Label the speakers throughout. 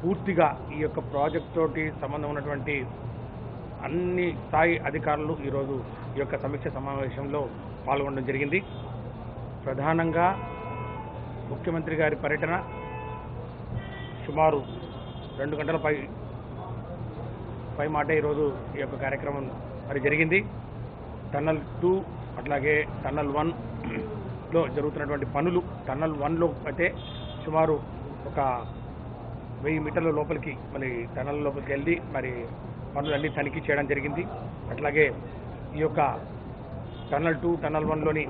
Speaker 1: పూర్తిగా ఈ యొక్క ప్రాజెక్ట్ తోటి సంబంధం ఉన్నటువంటి అన్ని స్థాయి అధికారులు ఈరోజు ఈ యొక్క సమీక్ష సమావేశంలో పాల్గొనడం జరిగింది ప్రధానంగా ముఖ్యమంత్రి గారి పర్యటన సుమారు రెండు గంటల పై పై మాట ఈరోజు ఈ యొక్క కార్యక్రమం మరి జరిగింది టన్నల్ టూ అట్లాగే టన్నల్ వన్ లో జరుగుతున్నటువంటి పనులు టన్నల్ వన్లో అయితే సుమారు ఒక వెయ్యి మీటర్ల లోపలికి మరి టన్నల్ లోపలికి వెళ్ళి మరి పనులన్నీ తనిఖీ చేయడం జరిగింది అట్లాగే ఈ యొక్క టన్నల్ టూ టన్నల్ వన్లోని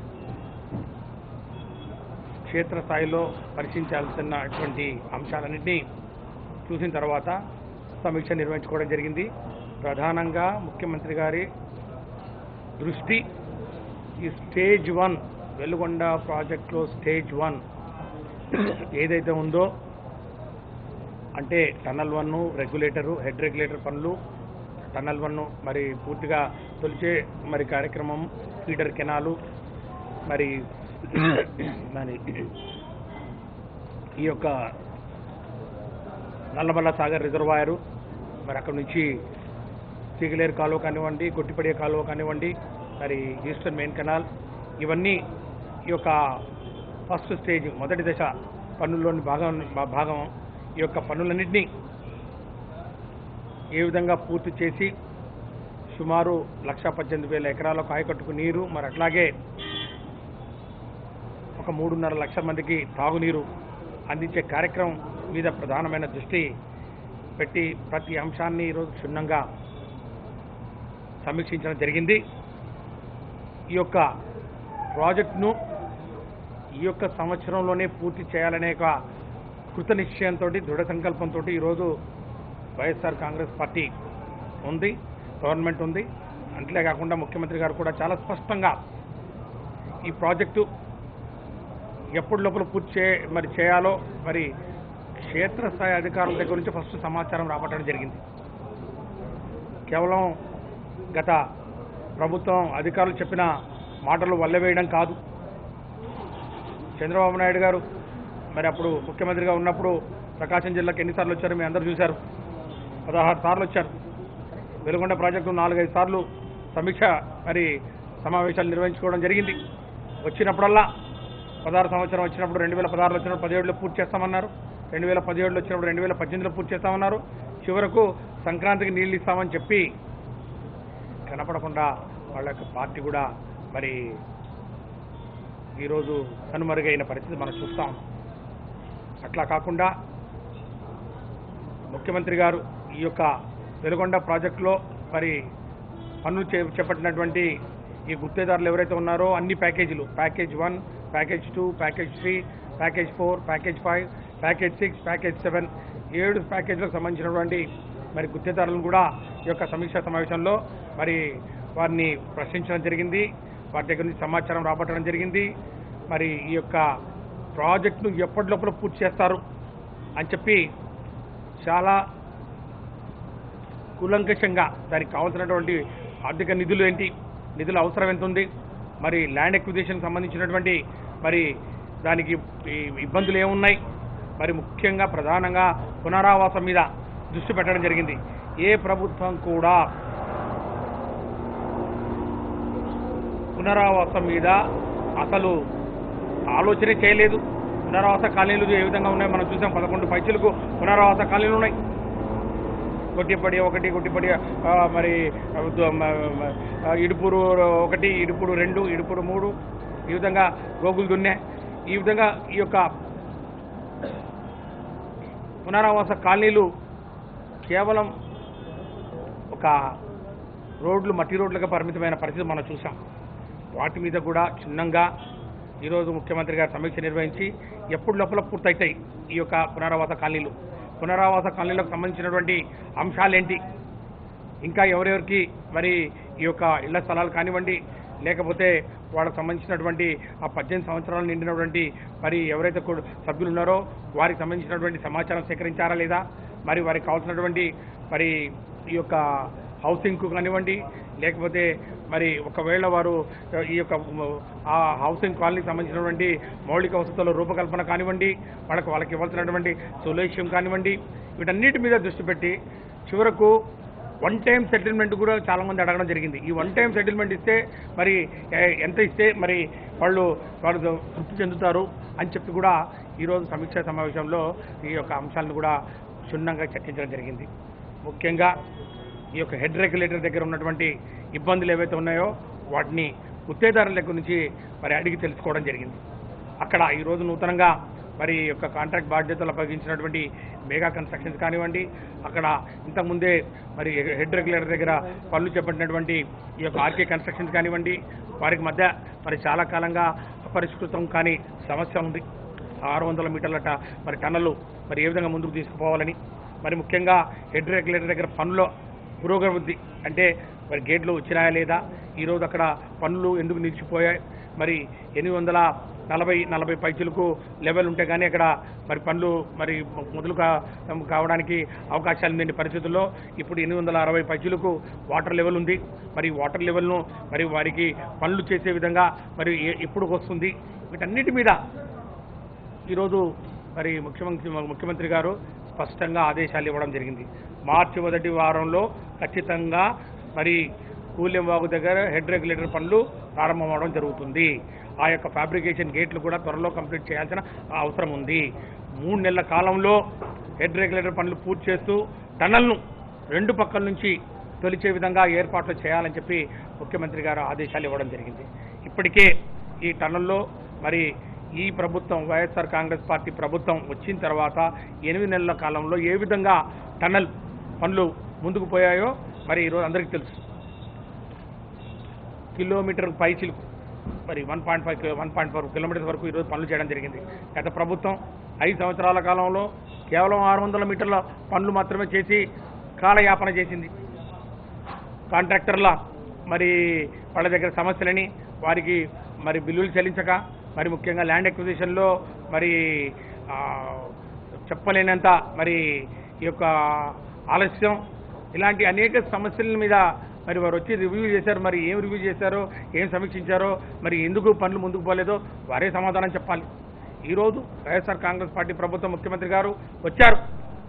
Speaker 1: క్షేత్రస్థాయిలో పరిశీలించాల్సినటువంటి అంశాలన్నింటినీ చూసిన తర్వాత సమీక్ష నిర్వహించుకోవడం జరిగింది ప్రధానంగా ముఖ్యమంత్రి గారి దృష్టి ఈ స్టేజ్ వన్ వెలుగొండ ప్రాజెక్ట్లో స్టేజ్ వన్ ఏదైతే ఉందో అంటే tunnel one regulator head regulator పనులు టన్నల్ వన్ మరి పూర్తిగా తొలిచే మరి కార్యక్రమం ఫీడర్ కెనాలు మరి దాని ఈ యొక్క నల్లమల్ల సాగర్ రిజర్వాయరు మరి అక్కడ నుంచి సిగిలేరు కాలువ కానివ్వండి గొట్టిపడే కాలువ కానివ్వండి మరి ఈస్టర్న్ మెయిన్ కెనాల్ ఇవన్నీ ఈ యొక్క ఫస్ట్ స్టేజ్ మొదటి దశ పనుల్లోని భాగం భా- భాగం ఈ యొక్క పనులన్నింటినీ ఏ విధంగా పూర్తి చేసి సుమారు లక్ష పద్దెనిమిది వేల ఎకరాలకు ఆయకట్టుకు నీరు మరి అట్లాగే ఒక మూడున్నర లక్షల మందికి తాగునీరు అందించే కార్యక్రమం మీద ప్రధానమైన దృష్టి పెట్టి ప్రతి అంశాన్ని ఈరోజు క్షుణ్ణంగా సమీక్షించడం జరిగింది ఈ యొక్క ప్రాజెక్టును ఈ యొక్క సంవత్సరంలోనే పూర్తి చేయాలనే ఒక కృత నిశ్చయంతో దృఢ సంకల్పంతో ఈరోజు వైఎస్ఆర్ కాంగ్రెస్ పార్టీ ఉంది గవర్నమెంట్ ఉంది అంతేకాకుండా ముఖ్యమంత్రి గారు కూడా చాలా స్పష్టంగా ఈ ప్రాజెక్టు ఎప్పుడు లోపల పూర్తి చే మరి చేయాలో మరి క్షేత్రస్థాయి అధికారుల దగ్గర నుంచి ఫస్ట్ సమాచారం రాబట్టడం జరిగింది కేవలం గత ప్రభుత్వం అధికారులు చెప్పిన మాటలు వల్లవేయడం కాదు చంద్రబాబు నాయుడు గారు మరి అప్పుడు ముఖ్యమంత్రిగా ఉన్నప్పుడు ప్రకాశం జిల్లాకి ఎన్నిసార్లు వచ్చారు మీ అందరూ చూశారు పదహారు సార్లు వచ్చారు వెలుగొండ ప్రాజెక్టు నాలుగైదు సార్లు సమీక్ష మరి సమావేశాలు నిర్వహించుకోవడం జరిగింది వచ్చినప్పుడల్లా పదహారు సంవత్సరం వచ్చినప్పుడు రెండు వేల పదహారులో వచ్చినప్పుడు పదిహేడులో పూర్తి చేస్తామన్నారు రెండు వేల పదిహేడులో వచ్చినప్పుడు రెండు వేల పద్దెనిమిదిలో పూర్తి చేస్తామన్నారు చివరకు సంక్రాంతికి నీళ్ళు ఇస్తామని చెప్పి కనపడకుండా వాళ్ళ యొక్క పార్టీ కూడా మరి ఈరోజు కనుమరుగైన పరిస్థితి మనం చూస్తాం అట్లా కాకుండా ముఖ్యమంత్రి గారు ఈ యొక్క వెలుగొండ ప్రాజెక్టులో మరి పనులు చే చేపట్టినటువంటి ఈ గుత్తేదారులు ఎవరైతే ఉన్నారో అన్ని ప్యాకేజీలు package one package two package three package four package five package six package seven ఏడు ప్యాకేజీలకు సంబంధించినటువంటి మరి గుత్తేదారులను కూడా ఈ యొక్క సమీక్షా సమావేశంలో మరి వారిని ప్రశ్నించడం జరిగింది వారి దగ్గర నుంచి సమాచారం రాబట్టడం జరిగింది మరి ఈ యొక్క ప్రాజెక్టును ఎప్పటి లోపల పూర్తి చేస్తారు అని చెప్పి చాలా కూలంకషంగా దానికి కావాల్సినటువంటి ఆర్థిక నిధులు ఏంటి నిధుల అవసరం ఎంత ఉంది మరి ల్యాండ్ ఎక్విజిషన్ సంబంధించినటువంటి మరి దానికి ఈ ఇబ్బందులు ఏమున్నాయి మరి ముఖ్యంగా ప్రధానంగా పునరావాసం మీద దృష్టి పెట్టడం జరిగింది ఏ ప్రభుత్వం కూడా పునరావాసం మీద అసలు ఆలోచనే చేయలేదు పునరావాస కాలనీలు ఏ విధంగా ఉన్నాయో మనం చూసాం పదకొండు పైచులకు పునరావాస కాలనీలు ఉన్నాయి కొట్టిపడి ఒకటి కొట్టిపడి ఆ, మరి ఆ, ద- మ- మ- ఆ, ఇడుపూరు ఒకటి ఇడుపూరు రెండు ఇడుపూరు మూడు ఈ విధంగా గోగులు దున్నే ఈ విధంగా ఈ యొక్క పునరావాస కాలనీలు కేవలం ఒక రోడ్లు మట్టి రోడ్లుగా పరిమితమైన పరిస్థితి మనం చూసాం వాటి మీద కూడా చిన్నంగా ఈరోజు ముఖ్యమంత్రి గారు సమీక్ష నిర్వహించి ఎప్పుడు లోపల పూర్తయితాయి ఈ యొక్క పునరావాస కాలనీలు పునరావాస కాలనీలకు సంబంధించినటువంటి అంశాలేంటి ఇంకా ఎవరెవరికి మరి ఈ యొక్క ఇళ్ల స్థలాలు కానివ్వండి లేకపోతే వాళ్ళకు సంబంధించినటువంటి ఆ పద్దెనిమిది సంవత్సరాలు నిండినటువంటి మరి ఎవరైతే కూడా సభ్యులు ఉన్నారో వారికి సంబంధించినటువంటి సమాచారం సేకరించారా లేదా మరి వారికి కావాల్సినటువంటి మరి ఈ యొక్క హౌసింగ్కు కానివ్వండి లేకపోతే మరి ఒకవేళ వారు ఈ యొక్క ఆ హౌసింగ్ కాలనీకి సంబంధించినటువంటి మౌలిక వసతుల రూపకల్పన కానివ్వండి వాళ్ళకి వాళ్ళకి ఇవ్వాల్సినటువంటి సొల్యూషన్ కానివ్వండి వీటన్నిటి మీద దృష్టి పెట్టి చివరకు వన్ టైం సెటిల్మెంట్ కూడా చాలా మంది అడగడం జరిగింది ఈ వన్ టైం సెటిల్మెంట్ ఇస్తే మరి ఏ- ఎంత ఇస్తే మరి వాళ్ళు వాళ్ళు తృప్తి చెందుతారు అని చెప్పి కూడా ఈరోజు సమీక్షా సమావేశంలో ఈ యొక్క అంశాలను కూడా క్షుణ్ణంగా చర్చించడం జరిగింది ముఖ్యంగా ఈ యొక్క హెడ్ రెగ్యులేటర్ దగ్గర ఉన్నటువంటి ఇబ్బందులు ఏవైతే ఉన్నాయో వాటిని గుత్తేదారుల దగ్గర నుంచి మరి అడిగి తెలుసుకోవడం జరిగింది అక్కడ ఈరోజు నూతనంగా మరి ఈ యొక్క కాంట్రాక్ట్ బాధ్యతలు అప్పగించినటువంటి మెగా కన్స్ట్రక్షన్స్ కానివ్వండి అక్కడ ఇంతకుముందే మరి హెడ్ రెగ్యులేటర్ దగ్గర పనులు చేపట్టినటువంటి ఈ యొక్క ఆర్కే కన్స్ట్రక్షన్స్ కానివ్వండి వారికి మధ్య మరి చాలా కాలంగా అపరిష్కృతం కాని సమస్య ఉంది ఆరు వందల మీటర్ల ట- మరి టన్నులు మరి ఏ విధంగా ముందుకు తీసుకుపోవాలని మరి ముఖ్యంగా హెడ్ రెగ్యులేటర్ దగ్గర పనులు పురోగతి అంటే మరి గేట్లు వచ్చినాయా లేదా ఈరోజు అక్కడ పనులు ఎందుకు నిలిచిపోయాయి మరి ఎనిమిది వందల నలభై నలభై పైచులకు లెవెల్ ఉంటే కానీ అక్కడ మరి పనులు మరి మొదలు కా- కావడానికి అవకాశాలు లేని పరిస్థితుల్లో ఇప్పుడు ఎనిమిది వందల అరవై పైచులకు వాటర్ లెవెల్ ఉంది మరి వాటర్ లెవెల్ను మరి వారికి పనులు చేసే విధంగా మరి ఏ- ఎప్పుడు వస్తుంది వీటన్నిటి మీద ఈరోజు మరి ముఖ్యమంత్రి ముఖ్యమంత్రి గారు స్పష్టంగా ఆదేశాలు ఇవ్వడం జరిగింది మార్చి మొదటి వారంలో ఖచ్చితంగా మరి కూలెంవాగు దగ్గర హెడ్ రెగ్యులేటర్ పనులు ప్రారంభమవడం జరుగుతుంది ఆ యొక్క ఫ్యాబ్రికేషన్ గేట్లు కూడా త్వరలో కంప్లీట్ చేయాల్సిన అవసరం ఉంది మూడు నెలల కాలంలో హెడ్ రెగ్యులేటర్ పనులు పూర్తి చేస్తూ టన్నల్ను రెండు పక్కల నుంచి తొలిచే విధంగా ఏర్పాట్లు చేయాలని చెప్పి ముఖ్యమంత్రి గారు ఆదేశాలు ఇవ్వడం జరిగింది ఇప్పటికే ఈ టన్నుల్లో మరి ఈ ప్రభుత్వం వైఎస్ఆర్ కాంగ్రెస్ పార్టీ ప్రభుత్వం వచ్చిన తర్వాత ఎనిమిది నెలల కాలంలో ఏ విధంగా టన్నల్ పనులు ముందుకు పోయాయో మరి ఈరోజు అందరికీ తెలుసు కిలోమీటర్ పై చిలుకు మరి one point five one point four kilometres వరకు ఈరోజు పనులు చేయడం జరిగింది గత ప్రభుత్వం ఐదు సంవత్సరాల కాలంలో కేవలం ఆరు వందల మీటర్ల పనులు మాత్రమే చేసి కాలయాపన చేసింది కాంట్రాక్టర్ల మరి వాళ్ళ దగ్గర సమస్యలని వారికి మరి బిల్లులు చెల్లించక మరి ముఖ్యంగా ల్యాండ్ ఎక్విజిషన్లో మరి ఆ, చెప్పలేనంత మరి ఈ యొక్క ఆలస్యం ఇలాంటి అనేక సమస్యల మీద మరి వారు వచ్చి రివ్యూ చేశారు మరి ఏం రివ్యూ చేశారో ఏం సమీక్షించారో మరి ఎందుకు పనులు ముందుకు పోలేదో వారే సమాధానం చెప్పాలి ఈరోజు వైఎస్ఆర్ కాంగ్రెస్ పార్టీ ప్రభుత్వం ముఖ్యమంత్రి గారు వచ్చారు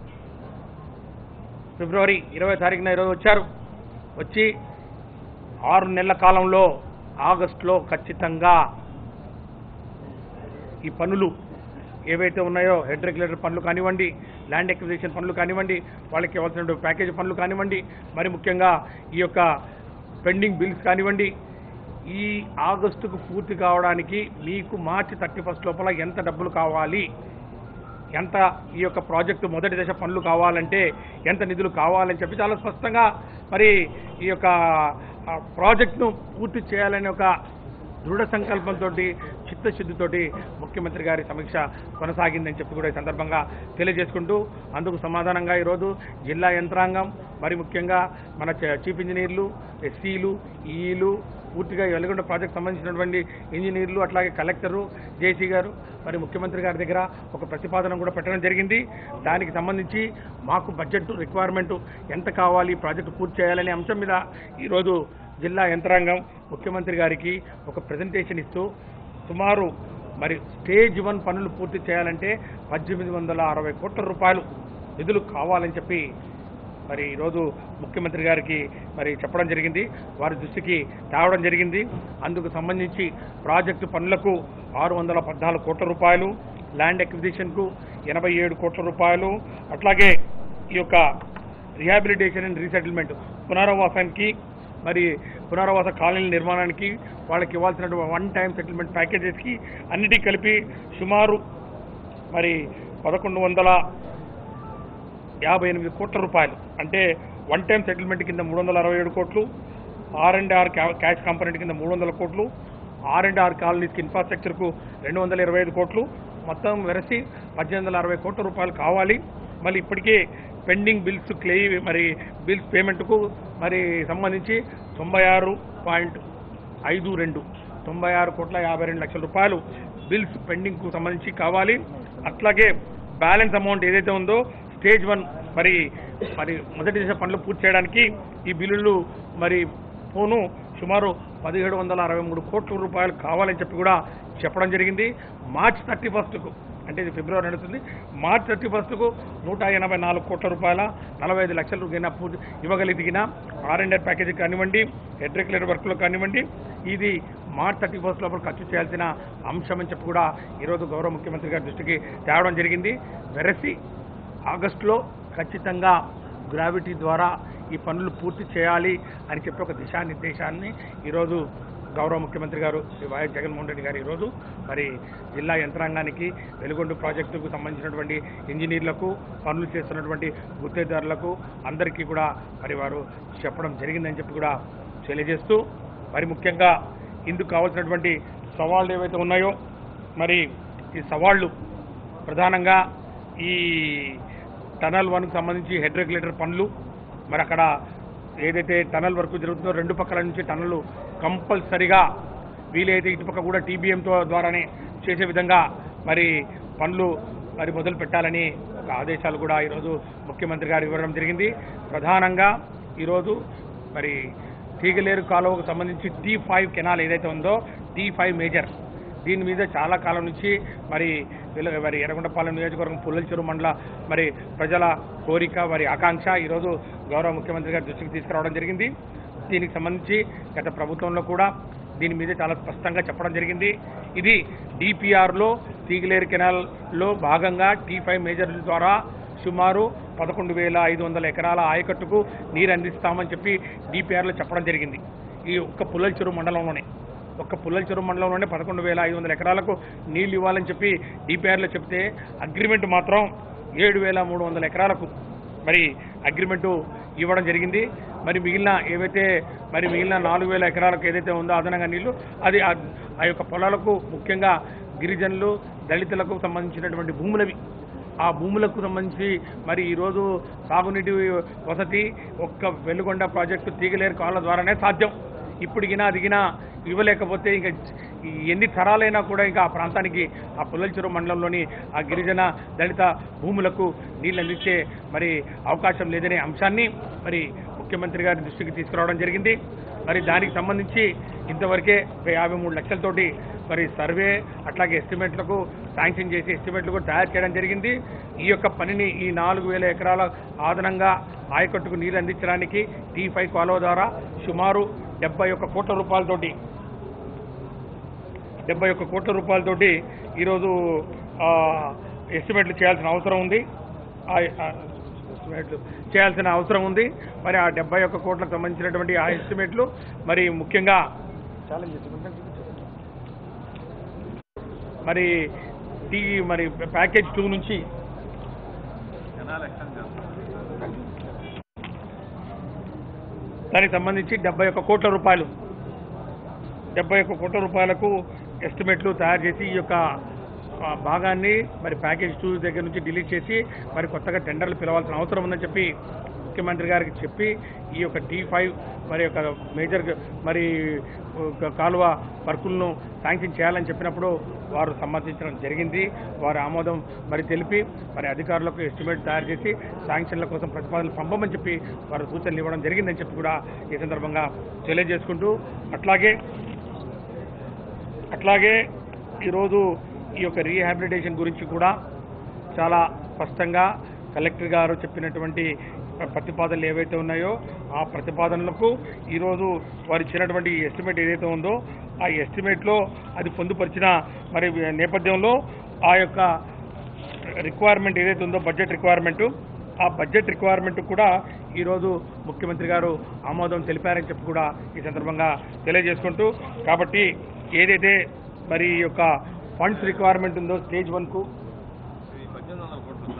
Speaker 1: ఫిబ్రవరి ఇరవై తారీఖున ఈరోజు వచ్చారు వచ్చి ఆరు నెలల కాలంలో ఆగస్టులో ఖచ్చితంగా ఈ పనులు ఏవైతే ఉన్నాయో హెడ్ రెగ్యులేటర్ పనులు కానివ్వండి ల్యాండ్ ఎక్విజిషన్ పనులు కానివ్వండి వాళ్ళకి ఇవ్వాల్సిన ప్యాకేజ్ పనులు కానివ్వండి మరి ముఖ్యంగా ఈ యొక్క పెండింగ్ బిల్స్ కానివ్వండి ఈ ఆగస్టుకు పూర్తి కావడానికి మీకు మార్చి థర్టీ ఫస్ట్ లోపల ఎంత డబ్బులు కావాలి ఎంత ఈ యొక్క ప్రాజెక్టు మొదటి దశ పనులు కావాలంటే ఎంత నిధులు కావాలని చెప్పి చాలా స్పష్టంగా మరి ఈ యొక్క ఆ, ప్రాజెక్టును పూర్తి చేయాలనే ఒక దృఢ సంకల్పంతో చిత్తశుద్ధితోటి ముఖ్యమంత్రి గారి సమీక్ష కొనసాగిందని చెప్పి కూడా ఈ సందర్భంగా తెలియజేసుకుంటూ అందుకు సమాధానంగా ఈరోజు జిల్లా యంత్రాంగం మరి ముఖ్యంగా మన చ- చీఫ్ ఇంజనీర్లు ఎస్సీలు ఈఈలు పూర్తిగా ఈ వెలుగొండ ప్రాజెక్ట్ సంబంధించినటువంటి ఇంజనీర్లు అట్లాగే కలెక్టరు జేసీ గారు మరి ముఖ్యమంత్రి గారి దగ్గర ఒక ప్రతిపాదన కూడా పెట్టడం జరిగింది దానికి సంబంధించి మాకు బడ్జెట్ రిక్వైర్మెంట్ ఎంత కావాలి ఈ ప్రాజెక్టు పూర్తి చేయాలనే అంశం మీద ఈరోజు జిల్లా యంత్రాంగం ముఖ్యమంత్రి గారికి ఒక ప్రజెంటేషన్ ఇస్తూ సుమారు మరి స్టేజ్ వన్ పనులు పూర్తి చేయాలంటే పద్దెనిమిది వందల అరవై కోట్ల రూపాయలు నిధులు కావాలని చెప్పి మరి ఈరోజు ముఖ్యమంత్రి గారికి మరి చెప్పడం జరిగింది వారి దృష్టికి తేవడం జరిగింది అందుకు సంబంధించి ప్రాజెక్టు పనులకు ఆరు వందల పద్నాలుగు కోట్ల రూపాయలు ల్యాండ్ ఎక్విజిషన్కు ఎనభై ఏడు కోట్ల రూపాయలు అట్లాగే ఈ యొక్క రిహాబిలిటేషన్ అండ్ రీసెటిల్మెంట్ పునరావాసానికి మరి పునరావాస కాలనీల నిర్మాణానికి వాళ్ళకి ఇవ్వాల్సినటువంటి వన్ టైం సెటిల్మెంట్ ప్యాకేజెస్కి అన్నిటికీ కలిపి సుమారు మరి పదకొండు వందల యాభై ఎనిమిది కోట్ల రూపాయలు అంటే వన్ టైం సెటిల్మెంట్ కింద మూడు వందల అరవై ఏడు కోట్లు R and R cash component కింద మూడు వందల కోట్లు ఆర్ అండ్ ఆర్ కాలనీస్కి ఇన్ఫ్రాస్ట్రక్చర్కు రెండు వందల ఇరవై ఐదు కోట్లు మొత్తం వెరసి పద్దెనిమిది వందల అరవై కోట్ల రూపాయలు కావాలి మళ్ళీ ఇప్పటికే పెండింగ్ బిల్స్ క్లెయిమ్ మరి బిల్స్ పేమెంట్కు మరి సంబంధించి తొంభై ఆరు పాయింట్ ఐదు రెండు తొంభై ఆరు కోట్ల యాభై రెండు లక్షల రూపాయలు బిల్స్ పెండింగ్కు సంబంధించి కావాలి అట్లాగే బ్యాలెన్స్ అమౌంట్ ఏదైతే ఉందో స్టేజ్ వన్ మరి మరి మొదటి దశ పనులు పూర్తి చేయడానికి ఈ బిల్లులు మరి పోను సుమారు పదిహేడు వందల అరవై మూడు కోట్ల రూపాయలు కావాలని చెప్పి కూడా చెప్పడం జరిగింది మార్చ్ థర్టీ ఫస్ట్కు అంటే ఇది ఫిబ్రవరి నడుస్తుంది మార్చ్ థర్టీ ఫస్ట్కు నూట ఎనభై నాలుగు కోట్ల రూపాయల నలభై ఐదు లక్షల రూపాయల పూర్తి ఇవ్వగలిగిన ఆర్ అండ్ ఆర్ ప్యాకేజీ కానివ్వండి హెడ్ రెగ్యులేటర్ వర్క్లో కానివ్వండి ఇది మార్చ్ థర్టీ ఫస్ట్ లోపల ఖర్చు చేయాల్సిన అంశం అని చెప్పి కూడా ఈరోజు గౌరవ ముఖ్యమంత్రి గారి దృష్టికి తేవడం జరిగింది వెరసి ఆగస్టులో ఖచ్చితంగా గ్రావిటీ ద్వారా ఈ పనులు పూర్తి చేయాలి అని చెప్పి ఒక దిశానిర్దేశాన్ని ఈరోజు గౌరవ ముఖ్యమంత్రి గారు శ్రీ వైఎస్ జగన్మోహన్ రెడ్డి గారు ఈరోజు మరి జిల్లా యంత్రాంగానికి వెలుగొండ ప్రాజెక్టుకు సంబంధించినటువంటి ఇంజనీర్లకు పనులు చేస్తున్నటువంటి గుత్తేదారులకు అందరికీ కూడా మరి వారు చెప్పడం జరిగిందని చెప్పి కూడా తెలియజేస్తూ మరి ముఖ్యంగా ఇందుకు కావాల్సినటువంటి సవాళ్ళు ఏవైతే ఉన్నాయో మరి ఈ సవాళ్ళు ప్రధానంగా ఈ టనల్ వన్కి సంబంధించి హెడ్ రెగ్యులేటర్ పనులు మరి అక్కడ ఏదైతే టనల్ వర్క్ జరుగుతుందో రెండు పక్కల నుంచి టనల్ కంపల్సరిగా వీలైతే ఇటుపక్క కూడా టీబీఎంతో ద్వారానే చేసే విధంగా మరి పనులు మరి మొదలు పెట్టాలని ఒక ఆదేశాలు కూడా ఈరోజు ముఖ్యమంత్రి గారు ఇవ్వడం జరిగింది ప్రధానంగా ఈరోజు మరి తీగలేరు కాలువకు సంబంధించి టీ ఫైవ్ కెనాల్ ఏదైతే ఉందో టీ ఫైవ్ మేజర్ దీని మీద చాలా కాలం నుంచి మరి వీళ్ళ మరి ఎర్రగొండపాలెం నియోజకవర్గం పుల్లల చెరువు మండల మరి ప్రజల కోరిక వారి ఆకాంక్ష ఈరోజు గౌరవ ముఖ్యమంత్రి గారి దృష్టికి తీసుకురావడం జరిగింది దీనికి సంబంధించి గత ప్రభుత్వంలో కూడా దీని మీద చాలా స్పష్టంగా చెప్పడం జరిగింది ఇది డిపిఆర్లో తీగిలేరు కెనాల్లో భాగంగా టీ ఫైవ్ మేజర్ ద్వారా సుమారు పదకొండు వేల ఐదు వందల ఎకరాల ఆయకట్టుకు నీరు అందిస్తామని చెప్పి డిపిఆర్లో చెప్పడం జరిగింది ఈ ఒక్క పుల్లల చెరువు మండలంలోనే ఒక్క పుల్లల చెరువు మండలంలోనే పదకొండు వేల ఐదు వందల ఎకరాలకు నీళ్లు ఇవ్వాలని చెప్పి డిపిఆర్లో చెప్తే అగ్రిమెంట్ మాత్రం ఏడు వేల మూడు వందల ఎకరాలకు మరి అగ్రిమెంటు ఇవ్వడం జరిగింది మరి మిగిలిన ఏవైతే మరి మిగిలిన నాలుగు వేల ఎకరాలకు ఏదైతే ఉందో అదనంగా నీళ్లు అది ఆ- ఆ యొక్క పొలాలకు ముఖ్యంగా గిరిజనులు దళితులకు సంబంధించినటువంటి భూములవి ఆ భూములకు సంబంధించి మరి ఈరోజు సాగునీటి వసతి ఒక్క వెలుగొండ ప్రాజెక్టు తీగలేరు కాళ్ళ ద్వారానే సాధ్యం ఇప్పటికినా అదిగినా ఇవ్వలేకపోతే ఇంకా ఈ ఎన్ని తరాలైనా కూడా ఇంకా ఆ ప్రాంతానికి ఆ పుల్లల చెరువు మండలంలోని ఆ గిరిజన దళిత భూములకు నీళ్ళు అందించే మరి అవకాశం లేదనే అంశాన్ని మరి ముఖ్యమంత్రి గారి దృష్టికి తీసుకురావడం జరిగింది మరి దానికి సంబంధించి ఇంతవరకే ఒక యాభై మూడు లక్షలతోటి మరి సర్వే అట్లాగే ఎస్టిమేట్లకు శాంక్షన్ చేసి ఎస్టిమేట్లు కూడా తయారు చేయడం జరిగింది ఈ యొక్క పనిని ఈ నాలుగు వేల ఎకరాల ఆదనంగా ఆయకట్టుకు నీరు అందించడానికి టీ ఫైవ్ కాలువ ద్వారా సుమారు డెబ్బై ఒక్క కోట్ల రూపాయలతోటి డెబ్బై ఒక్క కోట్ల రూపాయలతోటి ఈరోజు ఆ, ఎస్టిమేట్లు చేయాల్సిన అవసరం ఉంది ఆ ఆ, ఎస్టిమేట్లు చేయాల్సిన అవసరం ఉంది మరి ఆ డెబ్బై ఒక్క కోట్లకు సంబంధించినటువంటి ఆ ఎస్టిమేట్లు మరి ముఖ్యంగా మరి టీ మరి ప్యాకేజ్ టూ నుంచి దానికి సంబంధించి డెబ్బై ఒక్క కోట్ల రూపాయలు డెబ్బై ఒక్క కోట్ల రూపాయలకు ఎస్టిమేట్లు తయారు చేసి ఈ యొక్క ఆ, భాగాన్ని మరి ప్యాకేజ్ టూ దగ్గర నుంచి డిలీట్ చేసి మరి కొత్తగా టెండర్లు పిలవాల్సిన అవసరం ఉందని చెప్పి ముఖ్యమంత్రి గారికి చెప్పి ఈ యొక్క టీ ఫైవ్ మరి యొక్క మేజర్ మరి ఒక కాలువ వర్కులను శాంక్షన్ చేయాలని చెప్పినప్పుడు వారు సమ్మతించడం జరిగింది వారి ఆమోదం మరి తెలిపి మరి అధికారులకు ఎస్టిమేట్ తయారు చేసి శాంక్షన్ల కోసం ప్రతిపాదనలు పంపమని చెప్పి వారు సూచనలు ఇవ్వడం జరిగిందని చెప్పి కూడా ఈ సందర్భంగా తెలియజేసుకుంటూ అట్లాగే అట్లాగే ఈరోజు ఈ యొక్క రీహాబిలిటేషన్ గురించి కూడా చాలా స్పష్టంగా కలెక్టర్ గారు చెప్పినటువంటి ప్రతిపాదనలు ఏవైతే ఉన్నాయో ఆ ప్రతిపాదనలకు ఈరోజు వారు ఇచ్చినటువంటి ఎస్టిమేట్ ఏదైతే ఉందో ఆ ఎస్టిమేట్లో అది పొందుపరిచిన మరి నేపథ్యంలో ఆ యొక్క రిక్వైర్మెంట్ ఏదైతే ఉందో బడ్జెట్ రిక్వైర్మెంట్ ఆ బడ్జెట్ రిక్వైర్మెంట్ కూడా ఈరోజు ముఖ్యమంత్రి గారు ఆమోదం తెలిపారని చెప్పి కూడా ఈ సందర్భంగా తెలియజేసుకుంటూ కాబట్టి ఏదైతే మరి ఈ యొక్క ఫండ్స్ రిక్వైర్మెంట్ ఉందో స్టేజ్ వన్కు
Speaker 2: పద్దెనిమిది వందల కోట్లు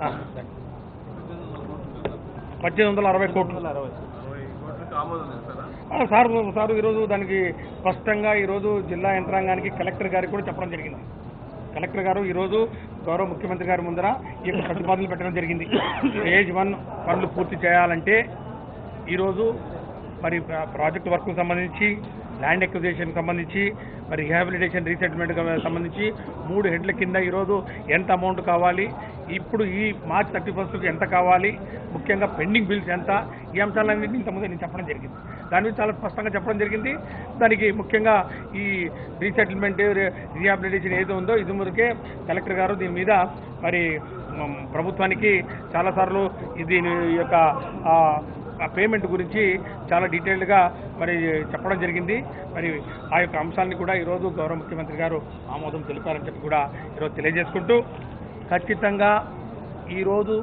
Speaker 2: సార్
Speaker 1: పద్దెనిమిది వందల అరవై కోట్లు
Speaker 2: అరవై కోట్లకి ఆమోదం ఇస్తారా
Speaker 1: ఆ, సార్ సార్ ఈరోజు దానికి స్పష్టంగా ఈరోజు జిల్లా యంత్రాంగానికి కలెక్టర్ గారికి కూడా చెప్పడం జరిగింది కలెక్టర్ గారు ఈరోజు గౌరవ ముఖ్యమంత్రి గారి ముందర ఈ యొక్క ప్రతిపాదనలు పెట్టడం జరిగింది స్టేజ్ వన్ పనులు పూర్తి చేయాలంటే ఈరోజు మరి ప్రా- ప్రాజెక్ట్ వర్క్కు సంబంధించి ల్యాండ్ ఎక్విజేషన్ సంబంధించి మరి రిహాబిలిటేషన్ రీసెటిల్మెంట్ సంబంధించి మూడు హెడ్ల కింద ఈరోజు ఎంత అమౌంట్ కావాలి ఇప్పుడు ఈ మార్చ్ థర్టీ ఫస్ట్కి ఎంత కావాలి ముఖ్యంగా పెండింగ్ బిల్స్ ఎంత ఈ అంశాలన్నింటినీ ఇంతకుముందు నేను చెప్పడం జరిగింది దాని మీద చాలా స్పష్టంగా చెప్పడం జరిగింది దానికి ముఖ్యంగా ఈ రీసెటిల్మెంట్ రీహాబిలిటేషన్ ఏదో ఉందో ఇది ముందుకే కలెక్టర్ గారు దీని మీద మరి మ్, ప్రభుత్వానికి చాలాసార్లు ఇది ఈ యొక్క ఆ, ఆ పేమెంట్ గురించి చాలా డీటెయిల్డ్గా మరి చెప్పడం జరిగింది మరి ఆ యొక్క అంశాన్ని కూడా ఈరోజు గౌరవ ముఖ్యమంత్రి గారు ఆమోదం తెలిపారని చెప్పి కూడా ఈరోజు తెలియజేసుకుంటూ ఖచ్చితంగా ఈరోజు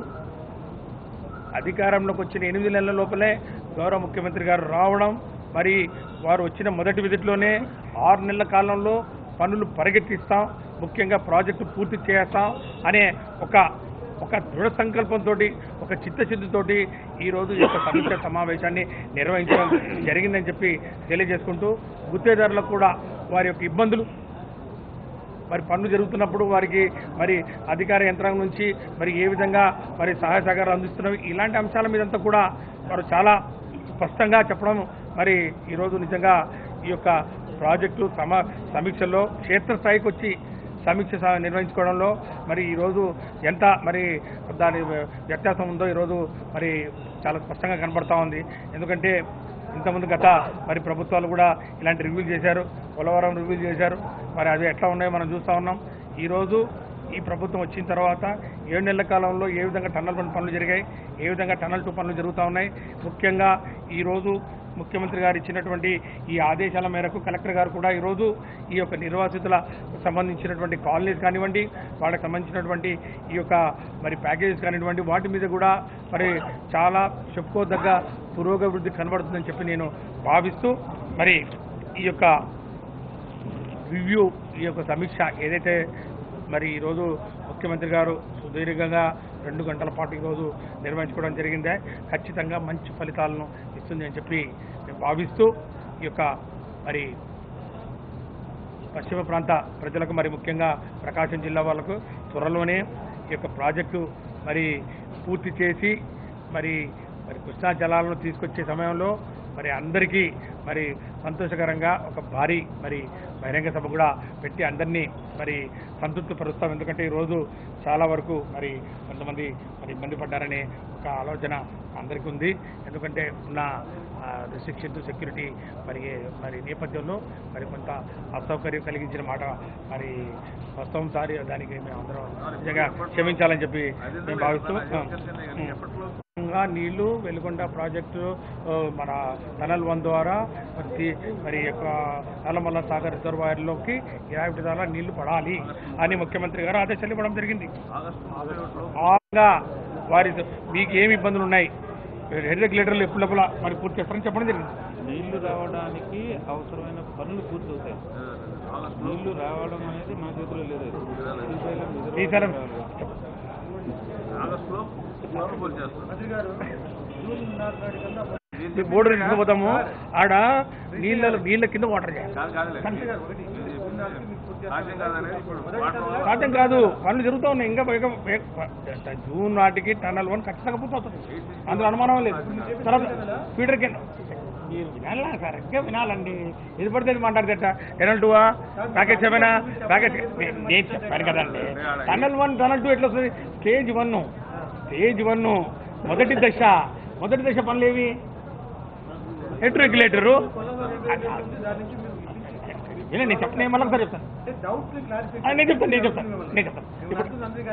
Speaker 1: అధికారంలోకి వచ్చిన ఎనిమిది నెలల లోపలే గౌరవ ముఖ్యమంత్రి గారు రావడం మరి వారు వచ్చిన మొదటి విజిట్లోనే ఆరు నెలల కాలంలో పనులు పరిగెత్తిస్తాం ముఖ్యంగా ప్రాజెక్టు పూర్తి చేస్తాం అనే ఒక ఒక దృఢ సంకల్పంతో ఒక చిత్తశుద్ధితోటి ఈరోజు ఈ యొక్క సమీక్ష సమావేశాన్ని నిర్వహించడం జరిగిందని చెప్పి తెలియజేసుకుంటూ గుత్తేదారులకు కూడా వారి యొక్క ఇబ్బందులు మరి పనులు జరుగుతున్నప్పుడు వారికి మరి అధికార యంత్రాంగం నుంచి మరి ఏ విధంగా మరి సహాయ సహకారాలు అందిస్తున్నవి ఇలాంటి అంశాల మీదంతా కూడా వారు చాలా స్పష్టంగా చెప్పడం మరి ఈరోజు నిజంగా ఈ యొక్క ప్రాజెక్టు సమ సమీక్షల్లో క్షేత్రస్థాయికి వచ్చి సమీక్ష స- నిర్వహించుకోవడంలో మరి ఈరోజు ఎంత మరి దాని వ్యత్యాసం ఉందో ఈరోజు మరి చాలా స్పష్టంగా కనబడతా ఉంది ఎందుకంటే ఇంతకుముందు గత మరి ప్రభుత్వాలు కూడా ఇలాంటి రివ్యూ చేశారు పోలవరం రివ్యూ చేశారు మరి అవి ఎట్లా ఉన్నాయో మనం చూస్తూ ఉన్నాం ఈరోజు ఈ ప్రభుత్వం వచ్చిన తర్వాత ఏడు నెలల కాలంలో ఏ విధంగా టన్నల్ వన్ పనులు జరిగాయి ఏ విధంగా టన్నల్ టూ పనులు జరుగుతూ ఉన్నాయి ముఖ్యంగా ఈరోజు ముఖ్యమంత్రి గారు ఇచ్చినటువంటి ఈ ఆదేశాల మేరకు కలెక్టర్ గారు కూడా ఈరోజు ఈ యొక్క నిర్వాసితుల సంబంధించినటువంటి కాలనీస్ కానివ్వండి వాళ్ళకి సంబంధించినటువంటి ఈ యొక్క మరి ప్యాకేజెస్ కానివ్వండి వాటి మీద కూడా మరి చాలా చెప్పుకోదగ్గ పురోగవృద్ధి కనబడుతుందని చెప్పి నేను భావిస్తూ మరి ఈ యొక్క రివ్యూ ఈ యొక్క సమీక్ష ఏదైతే మరి ఈరోజు ముఖ్యమంత్రి గారు సుదీర్ఘంగా రెండు గంటల పాటు ఈరోజు నిర్వహించుకోవడం జరిగిందే ఖచ్చితంగా మంచి ఫలితాలను ఇస్తుంది అని చెప్పి నేను భావిస్తూ ఈ యొక్క మరి పశ్చిమ ప్రాంత ప్రజలకు మరి ముఖ్యంగా ప్రకాశం జిల్లా వాళ్ళకు త్వరలోనే ఈ యొక్క ప్రాజెక్టు మరి పూర్తి చేసి మరి మరి కృష్ణా జలాలను తీసుకొచ్చే సమయంలో మరి అందరికీ మరి సంతోషకరంగా ఒక భారీ మరి బహిరంగ సభ కూడా పెట్టి అందరినీ మరి సంతృప్తి పరుస్తాం ఎందుకంటే ఈరోజు చాలా వరకు మరి కొంతమంది మరి ఇబ్బంది పడ్డారనే ఒక ఆలోచన అందరికీ ఉంది ఎందుకంటే ఉన్న రిస్ట్రిక్షన్ సెక్యూరిటీ మరి మరి నేపథ్యంలో మరి కొంత అసౌకర్యం కలిగించిన మాట మరి వాస్తవం సారి దానికి మేము అందరం నిజంగా క్షమించాలని చెప్పి మేము భావిస్తూ
Speaker 2: ఎప్పట్లో
Speaker 1: ఇంకా నీళ్లు వెలుగొండ ప్రాజెక్టు ఆ, మన టనల్ వన్ ద్వారా మరి తి- మరి యొక్క నల్లమల్ల సాగర్ రిజర్వాయర్లోకి యాభై విధాల నీళ్లు పడాలి అని ముఖ్యమంత్రి గారు ఆదేశాలు ఇవ్వడం జరిగింది
Speaker 2: ఆగస్టు ముప్పై ఒకటిలో
Speaker 1: బాగా వారి మీకు ఏమి ఇబ్బందులు ఉన్నాయి హెడ్ రెగ్యులేటర్లు ఎప్పుడు లోపల మరి పూర్తి చేస్తారని చెప్పడం జరిగింది
Speaker 3: నీళ్లు రావడానికి అవసరమైన పనులు పూర్తవుతాయి
Speaker 2: ఆగస్టు
Speaker 3: నీళ్లు రావడం అనేది మా చేతిలో లేదు శ్రీశైలం
Speaker 1: శ్రీశైలం
Speaker 2: ఆగస్టులో కొనుగోలు చేస్తారు
Speaker 1: మీ బోర్డు తీసుకుపోతాము ఆడ నీళ్ళ నీళ్ళ కింద వాటర్ చేయాలి
Speaker 2: కాదు కాదులే సాధ్యం కాదనేది ఇప్పుడు వాటర్
Speaker 1: సాధ్యం కాదు పనులు జరుగుతూ ఉన్నాయి ఇంకా వేగ- వేగ- జూన్ నాటికి టన్నల్ వన్ ఖచ్చితంగా పూర్తవుతుంది అందులో అనుమానం లేదు తర్వాత ఫీడర్ కింద మీరు వినాలా సరిగ్గా వినాలండి ఇది పడితే ఇది మాట్లాడితే టనల్ టూవా ప్యాకేజ్ సెవెనా ప్యాకేజ్ నే- నేను చెప్పాను కదండి టనల్ వన్ టనల్ టూ ఎట్లా వస్తుంది స్టేజ్ వన్ స్టేజ్ వన్ మొదటి దశ మొదటి దశ పనులు ఏవి హెడ్ రెగ్యులేటరు వినండి నేను చెప్పను నేను మళ్ళీ ఒకసారి చెప్తాను ఆ, నేను చెప్తాను నేను చెప్తాను నేను చెప్తాను ఇప్పుడు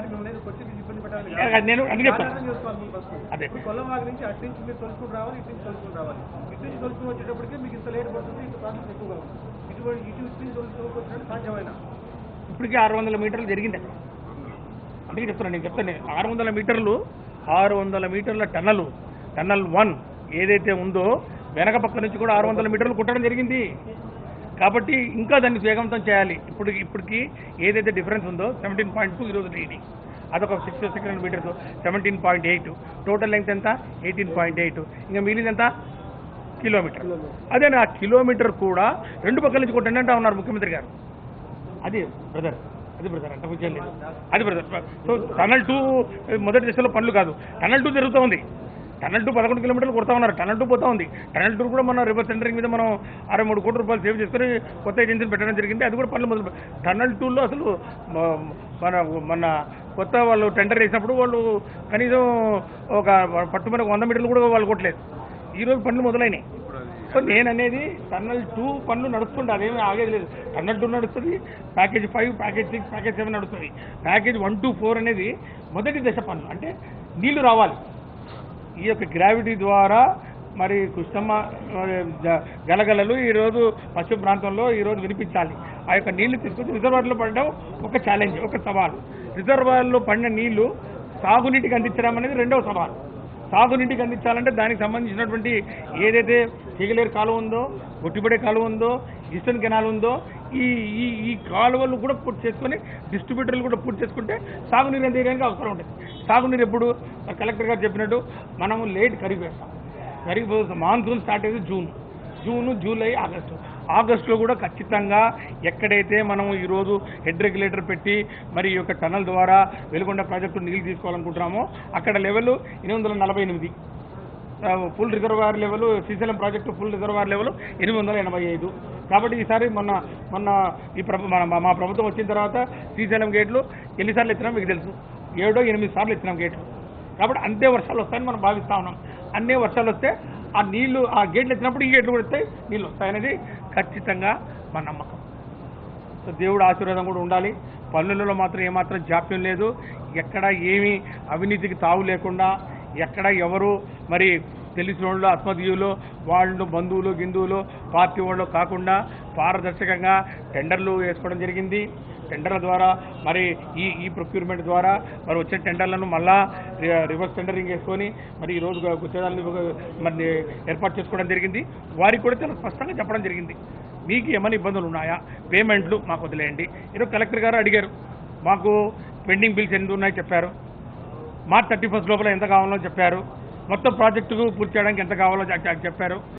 Speaker 1: నేను అన్ని చెప్తాను అదే
Speaker 4: కొల్లవాగి నుంచి అటు నుంచి మీరు తొలుచుకుని రావాలి ఇటు నుంచి తొలుచుకుని రావాలి ఇటు నుంచి తొలుచుకుని వచ్చేటప్పటికి మీకు ఇంత లేట్ పడుతుంది ఇంత ప్రాసెస్ ఎక్కువగా ఉంది ఇటువంటి ఇటు నుంచి తొలుచుకుని వచ్చినట్టు సాధ్యమైన
Speaker 1: ఇప్పటికీ ఆరు వందల మీటర్లు జరిగింది అక్కడ అందుకే చెప్తున్నాను నేను చెప్తాను నేను. ఆరు వందల మీటర్లు ఆరు వందల మీటర్ల టన్నల్ టన్నల్ వన్ ఏదైతే ఉందో వెనక పక్క నుంచి కూడా ఆరు వందల మీటర్లు కుట్టడం జరిగింది కాబట్టి ఇంకా దాన్ని వేగవంతం చేయాలి ఇప్పుడు ఇప్పటికి ఏదైతే డిఫరెన్స్ ఉందో సెవెంటీన్ పాయింట్ టూ ఈరోజు రీడింగ్ అదొక six second metres seventeen point eight total length ఎంత ఎయిటీన్ పాయింట్ ఎయిట్ ఇంకా మిగిలింది ఎంత కిలోమీటర్ అదే ఆ కిలోమీటర్ కూడా రెండు పక్కల నుంచి కొట్టండి అంటా ఉన్నారు ముఖ్యమంత్రి గారు అది బ్రదర్ అది బ్రదర్ అంత విషయం లేదు అది బ్రదర్ సో టనల్ టూ మొదటి దశలో పనులు కాదు టనల్ టూ జరుగుతూ ఉంది టనల్ టూ పదకొండు కిలోమీటర్లు కొడతా ఉన్నారు టనల్ టూ పోతా ఉంది టనల్ టూ కూడా మన రివర్స్ సెంటరింగ్ మీద మనం అరవై మూడు కోట్ల రూపాయలు సేవ్ చేసుకుని కొత్త ఏజెన్సీని పెట్టడం జరిగింది అది కూడా పనులు మొదలు టనల్ టూలో అసలు మ- మన మన కొత్త వాళ్ళు టెండర్ వేసినప్పుడు వాళ్ళు కనీసం ఒక పట్టుమని వంద మీటర్లు కూడా వాళ్ళు కొట్టలేదు ఈ రోజు పనులు మొదలైనాయి
Speaker 2: ఇప్పుడు అది
Speaker 1: సో నేను అనేది టన్నల్ టూ పనులు నడుస్తుంది అదేమీ ఆగేది లేదు టన్నల్ టూ నడుస్తుంది package five package six package seven నడుస్తుంది ప్యాకేజ్ వన్ టూ ఫోర్ అనేది మొదటి దశ పనులు అంటే నీళ్లు రావాలి ఈ యొక్క గ్రావిటీ ద్వారా మరి కృష్ణమ్మ మరి జ- గలగలలు ఈరోజు పశ్చిమ ప్రాంతంలో ఈరోజు వినిపించాలి ఆ యొక్క నీళ్లు తీసుకొచ్చి రిజర్వాయర్లో పడడం ఒక ఛాలెంజ్ ఒక సవాలు రిజర్వాయర్లో పడిన నీళ్లు సాగునీటికి అందించడం అనేది రెండవ సవాలు సాగునీటికి అందించాలంటే దానికి సంబంధించినటువంటి ఏదైతే తీగలేరు కాలువ ఉందో గొట్టిపడే కాలువ ఉందో ఈస్టర్న్ కెనాల్ ఉందో ఈ ఈ ఈ కాలువలు కూడా పూర్తి చేసుకొని డిస్ట్రిబ్యూటర్లు కూడా పూర్తి చేసుకుంటే సాగునీరు అందించడానికి అవసరం ఉంటుంది సాగునీరు ఎప్పుడు కలెక్టర్ గారు చెప్పినట్టు మనము లేట్ ఖరీఫ్ వేస్తాం ఖరీఫ్ మాన్సూన్ స్టార్ట్ అయ్యేది జూన్ జూన్ జూలై ఆగస్టు ఆగస్టులో కూడా ఖచ్చితంగా ఎక్కడైతే మనం ఈరోజు హెడ్ రెగ్యులేటర్ పెట్టి మరి ఈ యొక్క టనల్ ద్వారా వెలుగొండ ప్రాజెక్టు నీళ్ళు తీసుకోవాలనుకుంటున్నామో అక్కడ లెవెల్ ఎనిమిది వందల నలభై ఎనిమిది full reservoir level Srisailam project full reservoir level ఎనిమిది వందల ఎనభై ఐదు కాబట్టి ఈసారి మొన్న మొన్న ఈ ప్రభు మన మా- మా ప్రభుత్వం వచ్చిన తర్వాత శ్రీశైలం గేట్లు ఎన్నిసార్లు ఎత్తినాం మీకు తెలుసు ఏడో ఎనిమిది సార్లు ఎత్తినాం గేట్లు కాబట్టి అంతే వర్షాలు వస్తాయని మనం భావిస్తా ఉన్నాం అన్నే వర్షాలు వస్తే ఆ నీళ్లు ఆ గేట్లు ఎత్తినప్పుడు ఈ గేట్లు కూడా వస్తాయి నీళ్ళు వస్తాయనేది ఖచ్చితంగా మా నమ్మకం సో దేవుడు ఆశీర్వాదం కూడా ఉండాలి పనులలో మాత్రం ఏమాత్రం జాప్యం లేదు ఎక్కడ ఏమీ అవినీతికి తావు లేకుండా ఎక్కడ ఎవరు మరి తెలిసిన వాళ్ళు అస్మదీయులు వాళ్ళు బంధువులు గిందువులు పార్టీ వాళ్ళు కాకుండా పారదర్శకంగా టెండర్లు వేసుకోవడం జరిగింది టెండర్ల ద్వారా మరి ఈ ఈ ప్రొక్యూర్మెంట్ ద్వారా మరి వచ్చే టెండర్లను మళ్ళా రి- రివర్స్ టెండరింగ్ వేసుకొని మరి ఈ రోజు గుర్తేదాలని మరి ఏర్పాటు చేసుకోవడం జరిగింది వారికి కూడా చాలా స్పష్టంగా చెప్పడం జరిగింది మీకు ఏమైనా ఇబ్బందులు ఉన్నాయా పేమెంట్లు మాకు వదిలేయండి ఈరోజు కలెక్టర్ గారు అడిగారు మాకు పెండింగ్ బిల్స్ ఎన్ని ఉన్నాయో చెప్పారు మార్చ్ థర్టీ ఫస్ట్ లోపల ఎంత కావాలో చెప్పారు మొత్తం ప్రాజెక్టుకు పూర్తి చేయడానికి ఎంత కావాలో చె- చె- చెప్పారు